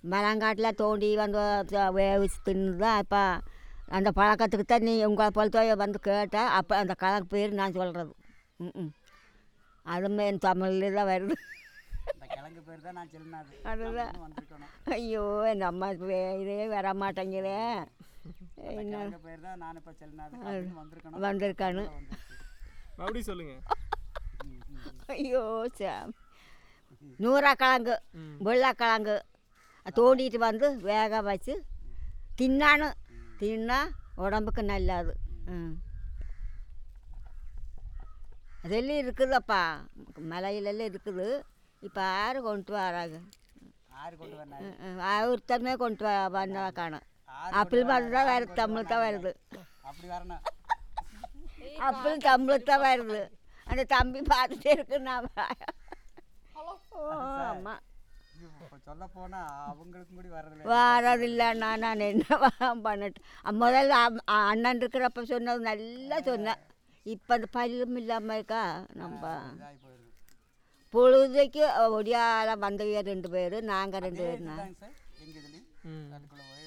மரங்காட்டில் தோண்டி வந்து த- வேவிச்சு தின்னு தான் இப்போ அந்த பழக்கத்துக்கு தான் நீ உங்களை பொறுத்தவரை வந்து கேட்டால் அப்போ அந்த கணக்கு பேர் நான் சொல்கிறது ம் அதுவுமே என் தமிழில் தான் வருது இந்த கிழங்கு பேர் தான் நான் செல்லினாது அதுதான். வந்திருக்கணும் ஐயோ என் அம்மா வே- இதே வர மாட்டேங்குதே இந்த என்ன கிழங்கு பேர் தான் நான் இப்போ செல்லினாது அப்படின்னு வந்திருக்கணும் வந்திருக்கானு மறுபடியும் சொல்லுங்க ஐயோ சாம் நூறாக்கிழங்கு வெள்ளைக்கிழங்கு தோண்டிட்டு வந்து வேக வச்சு தின்னானு தின்னா உடம்புக்கு நல்லது ம் அதெல்லாம் இருக்குதப்பா மலையிலெல்லாம் இருக்குது இப்போ யாரு கொண்டு வராங்க ஆறு கொண்டு வரணும் ம், ம். ஒருத்தருமே கொண்டு வ வந்தா காணும் ஆறு அப்படி மட்டும் தான் வருது தமிழ் தான் வருது அப்படி வரணும் அப்படி தமிழ் தான் வருது அந்த தம்பி பார்த்துட்டே இருக்கு நான் ஓ ஆமாம் இப்போ சொல்ல போனா அவங்களுக்கும் கூட வரதில்லை வரதில்லை நான் நான் என்ன பண்ணிட்டு முதல்ல அம்- அ- அண்ணன் இருக்கிறப்ப சொன்னது நல்லா சொன்னேன் இப்போ அந்த பல்லும் இல்லாமல் இருக்கா நம்ம இதாகி போயிடுது பொழுதைக்கு ஒடியால வந்தவங்க ரெண்டு பேர் நாங்கள் ரெண்டு பேர் இதுதாங்க சார் எங்கள் இதுலேயும் அதுக்குள்ளே போய்